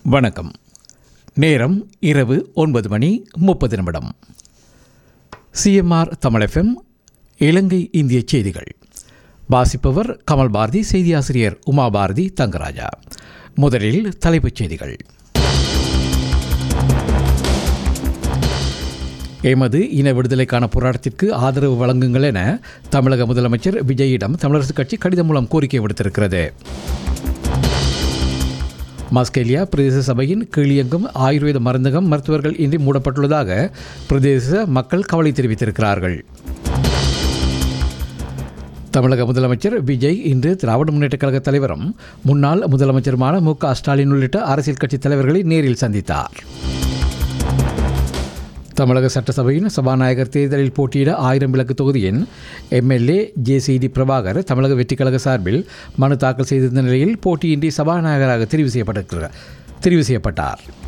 வணக்கம் நேரம் இரவு ஒன்பது மணி முப்பது நிமிடம் சிஎம்ஆர் தமிழ் எஃப்எம் இலங்கை இந்திய செய்திகள் வாசிப்பவர் கமல் பாரதி செய்தியாசிரியர் உமா பாரதி தங்கராஜா முதலில் தலைப்புச் செய்திகள் எமது இன விடுதலைக்கான போராட்டத்திற்கு ஆதரவு வழங்குங்கள் என தமிழக முதலமைச்சர் விஜயிடம் தமிழரசுக் கட்சி கடிதம் மூலம் கோரிக்கை விடுத்திருக்கிறது மாஸ்கேலியா பிரதேச சபையின் கீழியங்கும் ஆயுர்வேத மருந்தகம் மருத்துவர்கள் இன்றி மூடப்பட்டுள்ளதாக பிரதேச மக்கள் கவலை தெரிவித்திருக்கிறார்கள் தமிழக முதலமைச்சர் விஜய் இன்று திராவிட முன்னேற்றக் கழக தலைவரும் முன்னாள் முதலமைச்சருமான மு க ஸ்டாலின் உள்ளிட்ட அரசியல் கட்சி தலைவர்களை நேரில் சந்தித்தார் தமிழக சட்டசபையின் சபாநாயகர் தேர்தலில் போட்டியிட ஆயிரம் விளக்கு தொகுதியின் எம்எல்ஏ ஜேசிடி பிரபாகர் தமிழக வெற்றிக் கழக சார்பில் மனு தாக்கல் செய்திருந்த நிலையில் போட்டியின்றி சபாநாயகராக தெரிவு செய்யப்பட்டிருக்கிறார் தெரிவு செய்யப்பட்டார்